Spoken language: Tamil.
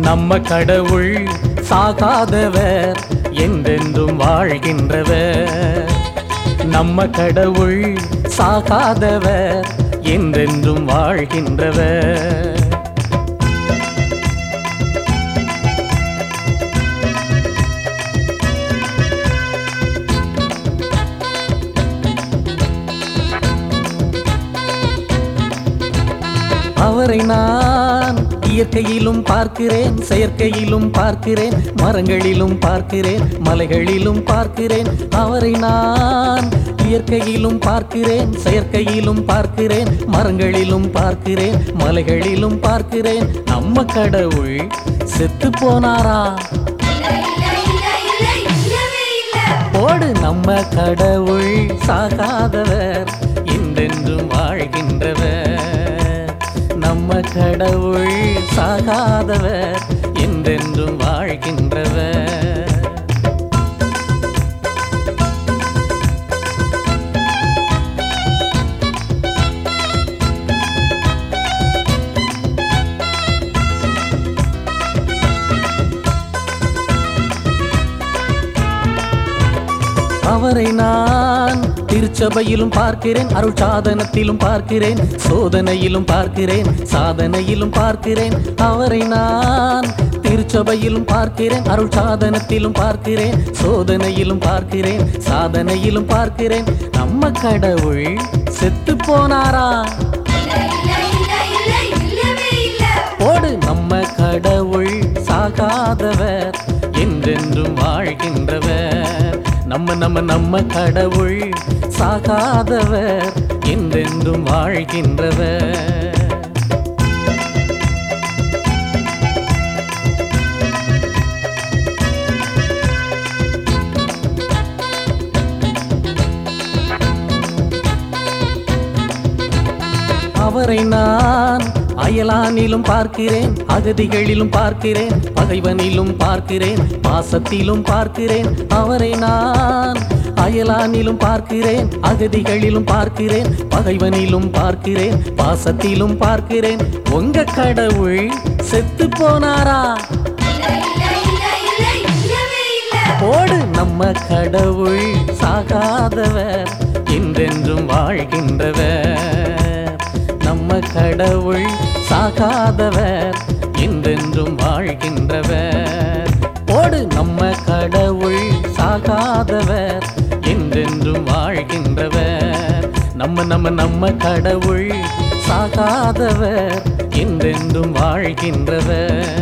நம்ம கடவுள் சாகாதவர் என்றென்றும் வாழ்கின்றவர் நம்ம கடவுள் சாகாதவர் என்றென்றும் வாழ்கின்றவர் அவரை நான் இயற்கையிலும் பார்க்கிறேன் செயற்கையிலும் பார்க்கிறேன் மரங்களிலும் பார்க்கிறேன் மலைகளிலும் பார்க்கிறேன் அவரை நான் இயற்கையிலும் பார்க்கிறேன் செயற்கையிலும் பார்க்கிறேன் மரங்களிலும் பார்க்கிறேன் மலைகளிலும் பார்க்கிறேன் நம்ம கடவுள் செத்து போனாரா போடு நம்ம கடவுள் சாகாதவர் என்றென்றும் வாழ்கின்றவர் நம்ம கடவுள் சாகாதவர் என்றென்றும் வாழ்கின்றவர் அவரை நான் திருச்சபையிலும் பார்க்கிறேன் அருள் சாதனத்திலும் பார்க்கிறேன் சோதனையிலும் பார்க்கிறேன் சாதனையிலும் பார்க்கிறேன் அவரை நான் திருச்சபையிலும் பார்க்கிறேன் அருள் சாதனத்திலும் பார்க்கிறேன் சோதனையிலும் பார்க்கிறேன் சாதனையிலும் பார்க்கிறேன் நம்ம கடவுள் செத்து போனாரா போடு நம்ம கடவுள் சாகாதவர் என்றென்றும் வாழ்கின்றவர் நம்ம நம்ம நம்ம கடவுள் சாகாதவர் என்றென்றும் வாழ்கின்றவர் அவரை நான் அயலானிலும் பார்க்கிறேன் அகதிகளிலும் பார்க்கிறேன் பகைவனிலும் பார்க்கிறேன் பாசத்திலும் பார்க்கிறேன் அவரை நான் அயலானிலும் பார்க்கிறேன் அகதிகளிலும் பார்க்கிறேன் பகைவனிலும் பார்க்கிறேன் பாசத்திலும் பார்க்கிறேன் உங்க கடவுள் செத்து போனாரா போடு நம்ம கடவுள் சாகாதவர் என்றென்றும் வாழ்கின்றவர் நம்ம கடவுள் சாகாதவர் என்றென்றும் வாழ்கின்றவர் போடு நம்ம கடவுள் சாகாதவர் என்றென்றும் வாழ்கின்றவர் நம்ம நம்ம நம்ம கடவுள் சாகாதவர் என்றென்றும் வாழ்கின்றவர்